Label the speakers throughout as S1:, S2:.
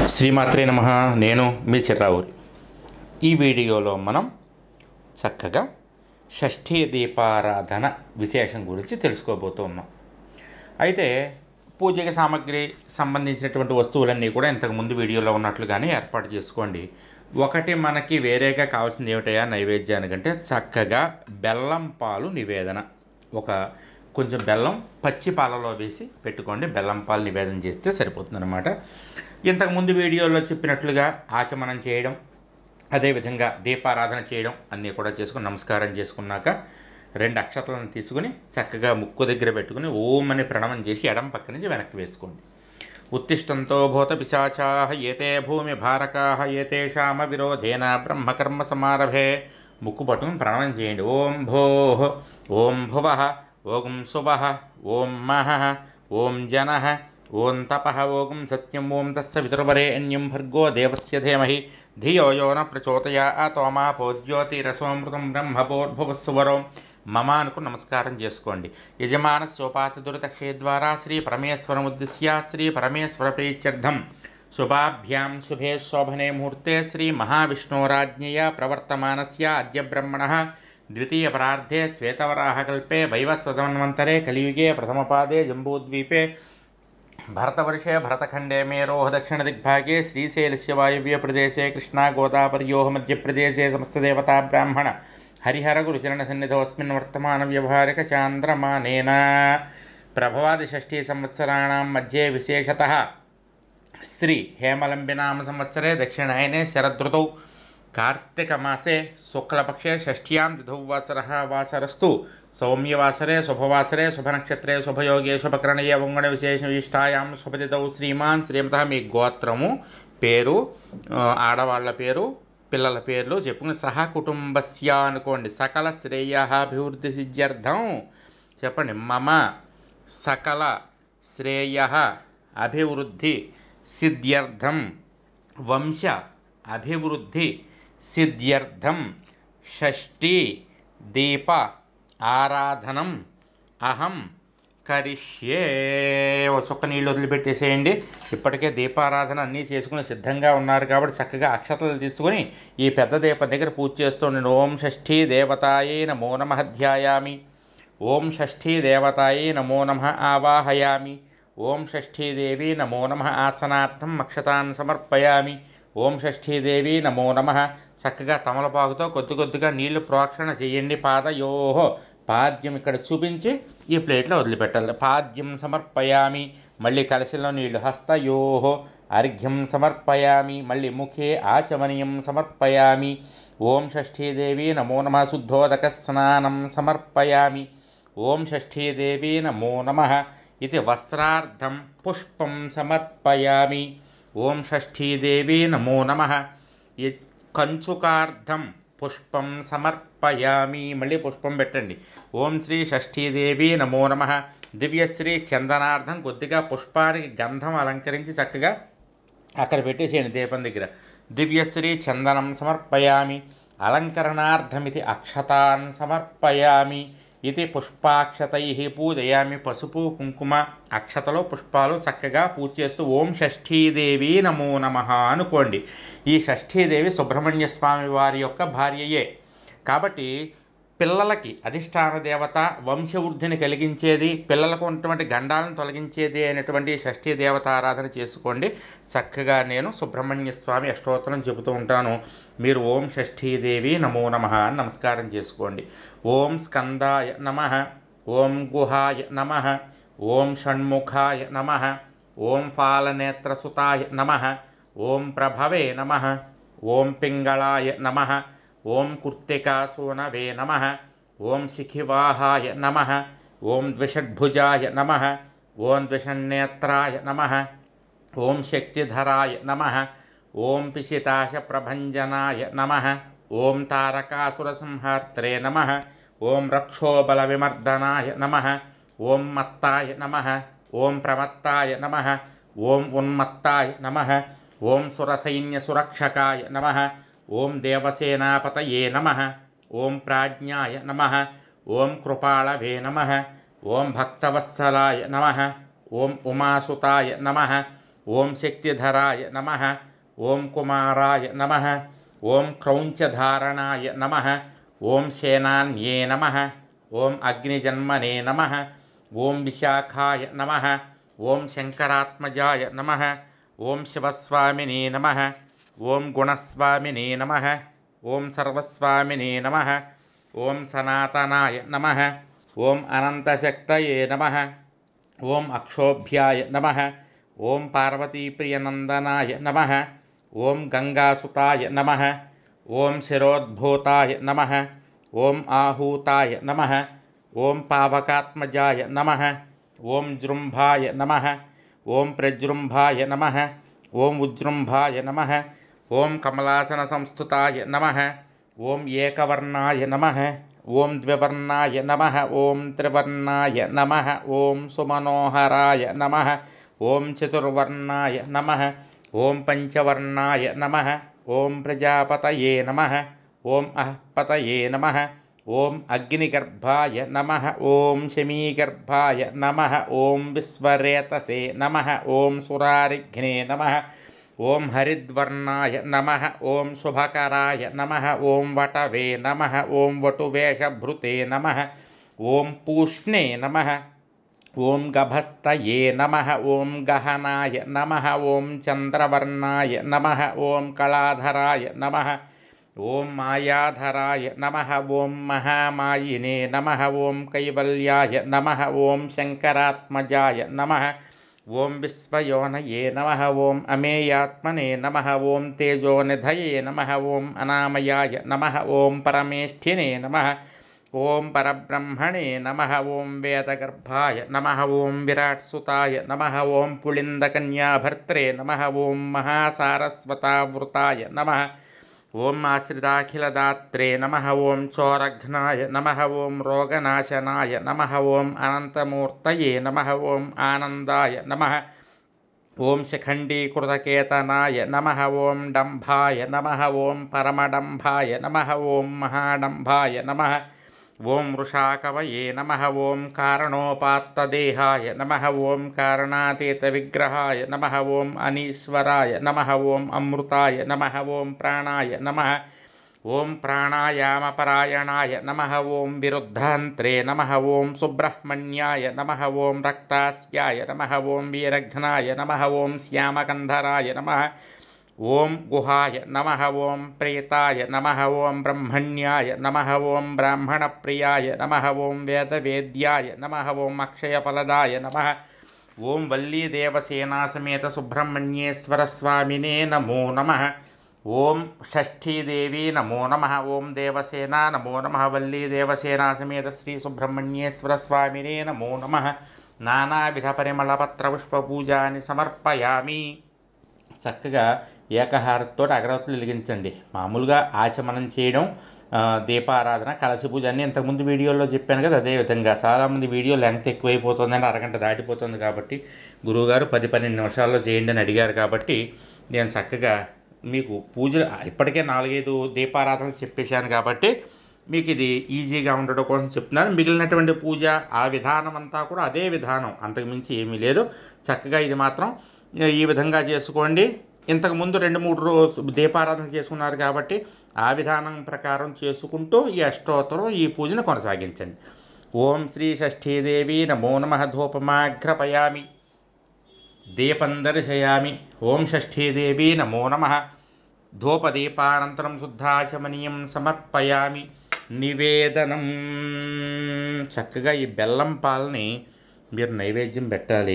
S1: శ్రీమాత్రే నమ నేను మీ చిర్రావూరి ఈ వీడియోలో మనం చక్కగా షష్ఠీ దీపారాధన విశేషం గురించి తెలుసుకోబోతున్నాం అయితే పూజకి సామాగ్రి సంబంధించినటువంటి వస్తువులన్నీ కూడా ఇంతకు ముందు వీడియోలో ఉన్నట్లుగానే ఏర్పాటు చేసుకోండి ఒకటి మనకి వేరేగా కావాల్సింది ఏమిటయా నైవేద్యానికంటే చక్కగా బెల్లం పాలు నివేదన ఒక కొంచెం బెల్లం పచ్చి పాలలో వేసి పెట్టుకోండి బెల్లం పాలు నివేదన చేస్తే సరిపోతుందన్నమాట ఇంతకుముందు వీడియోలో చెప్పినట్లుగా ఆచమనం చేయడం అదేవిధంగా దీపారాధన చేయడం అన్నీ కూడా చేసుకుని నమస్కారం చేసుకున్నాక రెండు అక్షతలను తీసుకుని చక్కగా ముక్కు దగ్గర పెట్టుకుని ఓం అని ప్రణవం చేసి ఎడం పక్క నుంచి వెనక్కి వేసుకోండి ఉత్తిష్టంతో భూత పిశాచా ఏతే భూమి భారకా ఏతేషామ విరోధేన బ్రహ్మకర్మ సమారభే ముక్కు పట్టుకుని ప్రణవం చేయండి ఓం భో ఓం భువ ఓం శువ ఓం మహ ఓం జన ఓం తప ఓం సత్యం ఓం తస్స వితుర్వరేణ్యం భర్గో దేవస్య ధీమహి ధియో యో న ప్రచోదయాతోమా పోజ్యోతిరసోమృతం బ్రహ్మభోర్భువస్సువరం మమ అనుకు నమస్కారం చేసుకోండి యజమాన సోపాత దురితక్షే ద్వారా శ్రీ పరమేశ్వరముద్దిశ్య శ్రీ పరమేశ్వర ప్రీత్యర్థం శుభాభ్యాం శుభే శోభనే ముహూర్తే శ్రీ మహావిష్ణోరాజ్ఞయ ప్రవర్తమానస్య అద్య బ్రహ్మణ ద్వితీయ పరార్ధే శ్వేతవరాహకల్పే వైవస్వతమన్వంతరే కలియుగే ప్రథమపాదే జంబూద్వీపే భరతవర్షే భరతఖండే మేరోः दक्षिणदिग्भागे श्रीशैलस्य वायव्यप्रदेशे कृष्णा गोदावर्योः मध्यप्रदेशे समस्तदेवता ब्राह्मण हरिहरगुरुचरणसन्निधोऽस्मिन् वर्तमानव्यवहारिकचान्द्रमानेन प्रभवादिषष्ठीसंवत्सराणां मध्ये विशेषतः श्री हेमलम्बिनाम संवत्सरे दक्षिणायने शरदृतौ कार्तिकमासे शुक्लपक्षे षष्ठ्यां तिथौ वासरः वासरस्तु सौम्यवासरे शुभवासरे शुभनक्षत्रे शुभयोगे शुभकరణీయ వంగణ విశేష విశిష్టాయాం శుభతిథౌ శ్రీమాన్ శ్రీమత మీ గోత్రము పేరు ఆ, ఆడవాళ్ళ పేరు పిల్లల పేర్లు చెప్పుకుని సహ కుటుంబస్య అనుకోండి సకల శ్రేయాభివృద్ధి సిద్ధ్యర్థం చెప్పండి మమ సకల శ్రేయ అభివృద్ధి సిద్ధ్యర్థం వంశ అభివృద్ధి సిద్ధ్యర్థం షష్ఠీ దీప ఆరాధనం అహం కరిష్యే ఓ చుక్క నీళ్ళు వదిలిపెట్టేసేయండి ఇప్పటికే దీపారాధన అన్నీ చేసుకుని సిద్ధంగా ఉన్నారు కాబట్టి చక్కగా అక్షతలు తీసుకొని ఈ పెద్ద దీపం దగ్గర పూజ చేస్తుండండి ఓం షష్ఠీ దేవతాయే నమో నమ ధ్యాయామి ఓం షష్ఠీ దేవతాయే నమో నమ ఆవాహయామి ఓం షష్ఠీదేవి నమో నమ ఆసనార్థం అక్షతాన్ సమర్పయామి ఓం షష్ఠీదేవి నమో నమ చక్కగా తమలపాకుతో కొద్ది కొద్దిగా నీళ్లు ప్రోక్షణ చేయండి పాదయోహో పాద్యం ఇక్కడ చూపించి ఈ ప్లేట్లో వదిలిపెట్టాలి పాద్యం సమర్పయామి మళ్ళీ కలశంలో నీళ్లు హస్తయోహో అర్ఘ్యం సమర్పయామి మళ్ళీ ముఖే ఆచమనీయం సమర్పయామి ఓం షష్ఠీదేవి నమో నమ శుద్ధోదక స్నానం సమర్పయామి ఓం షష్ఠీదేవి నమో నమ ఇది వస్త్రార్థం పుష్పం సమర్పయామి ఓం షష్ఠీదేవి నమో నమ కంచుకార్థం పుష్పం సమర్పయామి మళ్ళీ పుష్పం పెట్టండి ఓం శ్రీ షష్ఠీదేవి నమో నమ దివ్యశ్రీ చందనార్థం కొద్దిగా పుష్పానికి గంధం అలంకరించి చక్కగా అక్కడ పెట్టేసేయండి దీపం దగ్గర దివ్యశ్రీ చందనం సమర్పయామి అలంకరణార్థమితి అక్షతాన్ సమర్పయామి ఇది పుష్పాక్షతై పూజయామి పసుపు కుంకుమ అక్షతలో పుష్పాలు చక్కగా పూజ చేస్తూ ఓం షష్ఠీదేవి నమో నమ అనుకోండి ఈ షష్ఠీదేవి సుబ్రహ్మణ్య స్వామి వారి యొక్క భార్యయే కాబట్టి పిల్లలకి అధిష్టాన దేవత వంశవృద్ధిని కలిగించేది పిల్లలకు ఉన్నటువంటి గండాలను తొలగించేది అయినటువంటి షష్ఠీ దేవత ఆరాధన చేసుకోండి చక్కగా నేను సుబ్రహ్మణ్య స్వామి అష్టోత్తరం చెబుతూ ఉంటాను మీరు ఓం షష్ఠీదేవి నమో నమ అని నమస్కారం చేసుకోండి ఓం స్కందాయ నమ ఓం గుహాయ నమ ఓం షణ్ముఖాయ నమ ఓం ఫాలనేత్రసుతాయ నమ ఓం ప్రభవే నమ ఓం పింగళాయ నమ ఓం కుర్తికాసూనవే నమ ఓం శిఖివాహాయ నమ ఓం ద్విషడ్భుజాయ నమ ఓం ద్విషన్నేత్రాయ నమ ఓం శక్తిధరాయ నమ ఓం పిశితాశప్రభంజనాయ నమ ఓం తారకాసురసంహార్త్రే నమ ఓం రక్షోబలవిమర్దనాయ నమ ఓం మత్తాయ నమ ఓం ప్రమత్తాయ నమ ఓం ఉన్మత్తాయ నమ ఓం సురసైన్యసురక్షకాయ నమ ఓం దేవసేనాపతయే నమ ఓం ప్రాజ్ఞాయ నమ ఓం కృపాళవే నమ ఓం భక్తవత్సలాయ నమ ఓం ఉమాసుతాయ నమ ఓం శక్తిధరాయ నమ ఓం కుమారాయ నమ ఓం క్రౌంచధారణాయ నమ ఓం సేనాన్యే నమ ఓం అగ్నిజన్మనే నమ ఓం విశాఖాయ నమ ఓం శంకరాత్మజాయ నమ ఓం శివస్వామినే నమ ఓం గుణస్వామినే నమ ఓం సర్వస్వామినే నమ ఓం సనాతనాయ నమ ఓం అనంతశక్తయే నమ ఓం అక్షోభ్యాయ నమ ఓం పార్వతీప్రియనందనాయ నమ ఓం గంగాసుతాయ నమ ఓం శిరోద్భూతాయ నమ ఓం ఆహూతాయ నమ ఓం పావకాత్మజాయ నమ ఓం జృంభాయ నమ ఓం ప్రజృంభాయ నమ ఓం ఉజృంభాయ నమ ఓం కమలాసన సంస్థుతాయ నమ ఓం ఏకవర్ణాయ నమ ఓం ద్వివర్ణాయ నమ ఓం త్రివర్ణాయ నమ ఓం సుమనోహరాయ నమ ఓం చతుర్వర్ణాయ నమ ఓం పంచవర్ణాయ నమ ఓం ప్రజాపతయే నమ ఓం అహపతయే నమ ఓం అగ్నిగర్భాయ నమ ఓం శమీగర్భాయ నమ ఓం విశ్వరేతసే నమ ఓం సురారిఘ్నే నమ ఓం హరిద్వర్ణాయ నమ ఓం శుభకరాయ నమ ఓం వటవే నమ ఓం వటువేషభృతే నమ ఓం పూష్ణే నమ ఓం గభస్తయే నమ ఓం గహనాయ నమ ఓం చంద్రవర్ణాయ నమ ఓం కళాధరాయ నమ ఓం మాయాధరాయ నమ ఓం మహామాయినే నమ ఓం కైవల్యాయ నమ ఓం శంకరాత్మజాయ నమ ఓం విశ్వయోనయే నమ ఓం అమేయాత్మనే నమ ఓం తేజోనిధయే నమ ఓం అనామయాయ నమ ఓం పరమేష్ఠినే నమ ఓం పరబ్రహ్మణే నమ ఓం వేదగర్భాయ నమ ఓం విరాట్సుతాయ నమ ఓం పుళిందకన్యాభర్త్రే నమ ఓం మహాసారస్వతావృతాయ నమ ఓం ఆశ్రితాఖిలదాత్రే నమ ఓం చోరఘ్నాయ నమ ఓం రోగనాశనాయ నమ ఓం అనంతమూర్తయే నమ ఓం ఆనందాయ నమ ఓం శిఖండీకృతకేతనాయ నమ ఓం డంభాయ నమ ఓం పరమడంభాయ నమ ఓం మహాడంభాయ నమ ఓం వృషాకవయే నమ ఓం కారణోపాత్తదేహాయ నమ ఓం కారణాతీతవిగ్రహాయ నమ ఓం అనీశ్వరాయ నమ ఓం అమృతాయ నమ ఓం ప్రాణాయ నమ ఓం ప్రాణాయామపరాయణాయ నమ ఓం విరుద్ధాంత్రే నమ ఓం సుబ్రహ్మణ్యాయ నమ ఓం రక్తాస్యాయ నమ ఓం వీరఘ్నాయ నమ ఓం శ్యామకంధరాయ నమ ఓం గుహాయ నమ ఓం ప్రేతాయ నమ ఓం బ్రహ్మణ్యాయ నమ ఓం బ్రాహ్మణప్రియాయ నమ ఓం వేదవేద్యాయ నమ ఓం అక్షయఫలదాయ నమ ఓం వల్లీదేవసేనాసమేత సుబ్రహ్మణ్యేశ్వర స్వామినే నమో నమ ఓం షష్ఠీదేవి నమో నమ ఓం దేవసేన నమో నమ వల్లీదేవసేనా సమేత శ్రీ సుబ్రహ్మణ్యేశ్వర స్వామినే నమో నమ నానావిధ పరిమళపత్ర పుష్పపూజాని సమర్పయామి చక్కగా ఏకహారతో అగరవత్తులు వెలిగించండి మామూలుగా ఆచమనం చేయడం ఆ, దీపారాధన కలసి పూజ అన్నీ ఇంతకుముందు వీడియోలో చెప్పాను కదా అదేవిధంగా చాలామంది వీడియో లెంగ్త్ ఎక్కువైపోతుందని అరగంట దాటిపోతుంది కాబట్టి గురువుగారు పది పన్నెండు నిమిషాల్లో చేయండి అని అడిగారు కాబట్టి నేను చక్కగా మీకు పూజ ఇప్పటికే నాలుగైదు దీపారాధనలు చెప్పేశాను కాబట్టి మీకు ఇది ఈజీగా ఉండడం కోసం చెప్తున్నాను మిగిలినటువంటి పూజ ఆ విధానం అంతా కూడా అదే విధానం అంతకుమించి ఏమీ లేదు చక్కగా ఇది మాత్రం ఈ విధంగా చేసుకోండి ఇంతకుముందు రెండు మూడు రోజు దీపారాధన చేసుకున్నారు కాబట్టి ఆ విధానం ప్రకారం చేసుకుంటూ ఈ అష్టోత్తరం ఈ పూజను కొనసాగించండి ఓం శ్రీ షష్ఠీదేవి నమో నమ ధూపమాఘ్రపయామి దీపం దర్శయామి ఓం షష్ఠీదేవి నమో నమ ధూపదీపానంతరం శుద్ధాచమనీయం సమర్పయామి నివేదనం చక్కగా ఈ బెల్లం పాలని మీరు నైవేద్యం పెట్టాలి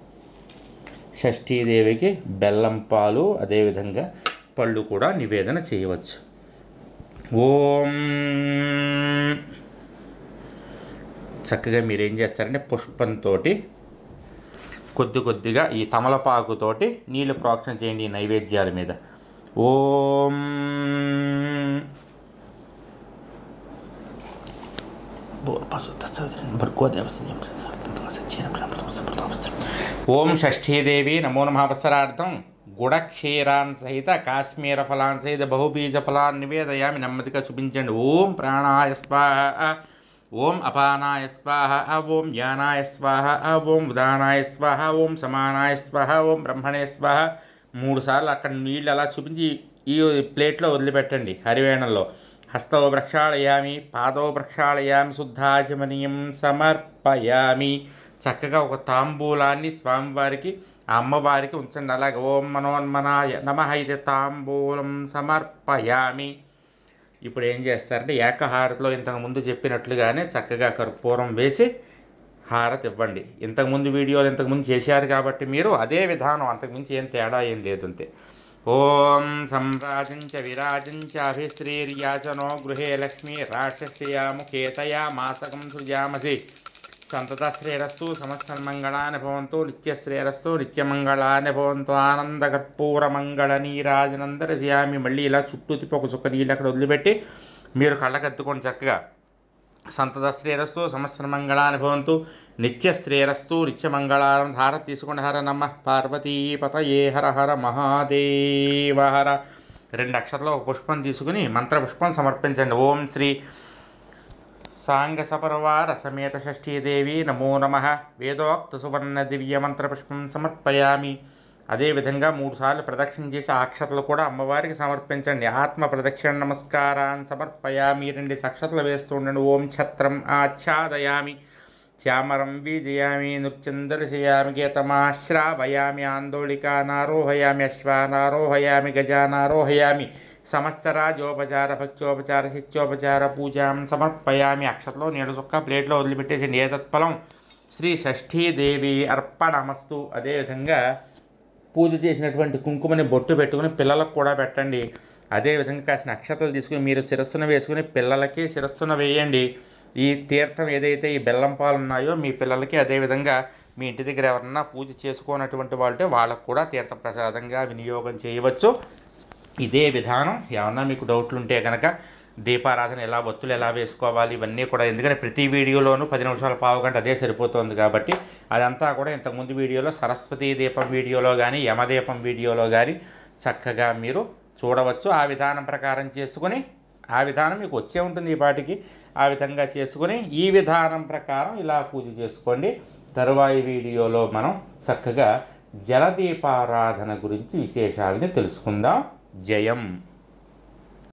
S1: షష్ఠీదేవికి బెల్లం పాలు అదేవిధంగా పళ్ళు కూడా నివేదన చేయవచ్చు ఓం చక్కగా మీరు ఏం చేస్తారంటే పుష్పంతో కొద్ది కొద్దిగా ఈ తమలపాకుతోటి నీళ్ళు ప్రోక్షణ చేయండి ఈ నైవేద్యాల మీద ఓం ఓం షష్ఠీదేవి నమో నమ అవసరార్థం గుడక్షీరాన్ సహిత కాశ్మీర ఫలాన్ సహిత బహుబీజ ఫలాన్ నివేదయామి నెమ్మదిగా చూపించండి ఓం ప్రాణాయ స్వాహ ఓం అపానాయ స్వాహ ఓం యానాయ స్వాహ ఓం ఉదానాయ స్వాహ ఓం సమానాయ స్వాహ ఓం బ్రహ్మణే స్వాహ మూడు సార్లు అక్కడ నీళ్ళు అలా చూపించి ఈ ప్లేట్లో వదిలిపెట్టండి హరివేణంలో హస్తో ప్రక్షాళయామి పాదో ప్రక్షాళయామి శుద్ధాచమనీయం సమర్పయామి చక్కగా ఒక తాంబూలాన్ని స్వామివారికి ఆ అమ్మవారికి ఉంచండి అలాగే ఓం మనోన్మనాయ నమ ఇది తాంబూలం సమర్పయామి ఇప్పుడు ఏం చేస్తారంటే ఏకహారతిలో ఇంతకుముందు చెప్పినట్లుగానే చక్కగా కర్పూరం వేసి హారతి ఇవ్వండి ఇంతకుముందు వీడియోలు ఇంతకుముందు చేశారు కాబట్టి మీరు అదే విధానం అంతకుమించి ఏం తేడా ఏం లేదు అంతే ఓం సంరాజించ విరాజించ అభిశ్రీర్యాచనో గృహే లక్ష్మీ రాక్షస్యాముఖేతయా మాసకం సృజామసి సంతత శ్రేరస్సు సమస్తన్మంగళాన్ని భవంతు నిత్యశ్రేరస్సు నిత్యమంగళాన్ని భవంతు ఆనందకర్పూర మంగళ నీరాజనందరశయామి మళ్ళీ ఇలా చుట్టూ తిప్పి ఒక చుక్క నీళ్ళు అక్కడ వదిలిపెట్టి మీరు కళ్ళకద్దుకోండి చక్కగా సంతత శ్రేరస్సు సమస్త మంగళాన్ని భవంతు నిత్య శ్రేరస్సు నిత్యమంగళారం హార తీసుకోండి హర నమ పార్వతీపతయే హర హర మహాదేవ హర రెండు అక్షరాలు ఒక పుష్పం తీసుకుని మంత్ర పుష్పం సమర్పించండి ఓం శ్రీ సాంగ సపర్వార సమేత షష్ఠీదేవి నమో నమ వేదోక్త సువర్ణ దివ్య మంత్రపుష్పం సమర్పయామి అదేవిధంగా మూడుసార్లు ప్రదక్షిణ చేసి ఆ అక్షతలు కూడా అమ్మవారికి సమర్పించండి ఆత్మ ప్రదక్షిణ నమస్కారాన్ని సమర్పయామి రెండు అక్షతలు వేస్తూ ఉండండి ఓం ఛత్రం ఆచ్ఛాదయామి శ్యామరం విజయామి నృత్యం దర్శయామి గీతమాశ్రావయామి ఆందోళికానారోహయామి అశ్వానారోహయామి గజానారోహయామి సమస్తరాజోపచార భక్త్యోపచార శిత్యోపచార పూజాం సమర్పయామి అక్షతలో నీడు చొక్క ప్లేట్లో వదిలిపెట్టేసండి ఏతత్ఫలం శ్రీ షష్ఠీదేవి అర్పణమస్తు అదేవిధంగా పూజ చేసినటువంటి కుంకుమని బొట్టు పెట్టుకుని పిల్లలకు కూడా పెట్టండి అదేవిధంగా కాసిన అక్షతలు తీసుకుని మీరు శిరస్సున వేసుకుని పిల్లలకి శిరస్సున వేయండి ఈ తీర్థం ఏదైతే ఈ బెల్లం పాలు ఉన్నాయో మీ పిల్లలకి అదేవిధంగా మీ ఇంటి దగ్గర ఎవరన్నా పూజ చేసుకోనటువంటి వాళ్ళే వాళ్ళకు కూడా తీర్థ ప్రసాదంగా వినియోగం చేయవచ్చు ఇదే విధానం ఏమన్నా మీకు డౌట్లు ఉంటే కనుక దీపారాధన ఎలా ఒత్తులు ఎలా వేసుకోవాలి ఇవన్నీ కూడా ఎందుకంటే ప్రతి వీడియోలోనూ పది నిమిషాల పావు గంట అదే సరిపోతుంది కాబట్టి అదంతా కూడా ఇంతకుముందు వీడియోలో సరస్వతీ దీపం వీడియోలో కానీ యమదీపం వీడియోలో కానీ చక్కగా మీరు చూడవచ్చు ఆ విధానం ప్రకారం చేసుకొని ఆ విధానం మీకు వచ్చే ఉంటుంది ఈ పాటికి ఆ విధంగా చేసుకొని ఈ విధానం ప్రకారం ఇలా పూజ చేసుకోండి తరువాయి వీడియోలో మనం చక్కగా జలదీపారాధన గురించి విశేషాలని తెలుసుకుందాం జయం